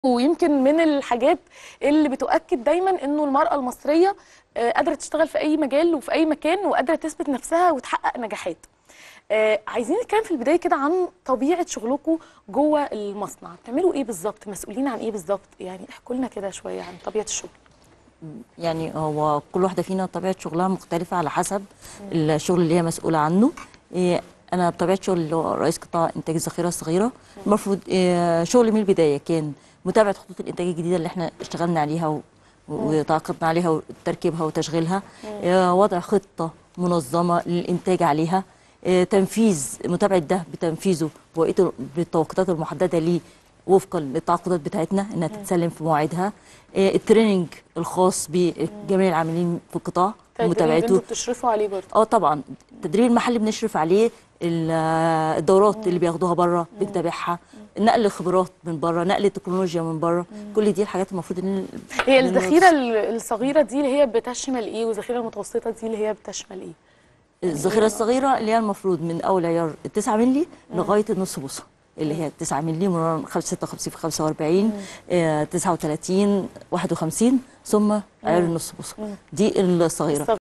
ويمكن من الحاجات اللي بتؤكد دايما انه المرأة المصرية آه، قادرة تشتغل في اي مجال وفي اي مكان وقادرة تثبت نفسها وتحقق نجاحات آه، عايزين نتكلم في البداية كده عن طبيعة شغلكم جوه المصنع بتعملوا ايه بالظبط مسؤولين عن ايه بالظبط يعني احكوا لنا كده شوية عن طبيعة الشغل يعني هو كل واحده فينا طبيعه شغلها مختلفه على حسب الشغل اللي هي مسؤوله عنه إيه، انا بطبيعه شغلي اللي هو رئيس قطاع انتاج الذخيره الصغيره المفروض إيه، شغلي من البدايه كان متابعه خطوط الانتاج الجديده اللي احنا اشتغلنا عليها و- وتعاقدنا عليها وتركيبها وتشغيلها إيه، وضع خطه منظمه للانتاج عليها إيه، تنفيذ متابعه ده بتنفيذه بوقيت بالتوقيتات المحدده ليه وفقا للتعاقدات بتاعتنا انها تتسلم في مواعيدها إيه، التريننج الخاص بجميع العاملين في القطاع التدريب انتوا ومتابعته بتشرفوا عليه برضه اه طبعا التدريب المحلي بنشرف عليه ال- الدورات اللي بياخدوها بره بنتابعها نقل الخبرات من بره نقل التكنولوجيا من بره كل دي الحاجات المفروض ان هي إن الذخيرة ال- الصغيرة دي اللي هي بتشمل ايه والذخيرة المتوسطة دي اللي هي بتشمل ايه الذخيره الصغيره اللي هي المفروض من اول عيار 9 مللي لغايه النص بوصه اللي هي 9 مللي مرورا 56 في 45 آه، 39 51 ثم عيار النص بوصه دي الصغيره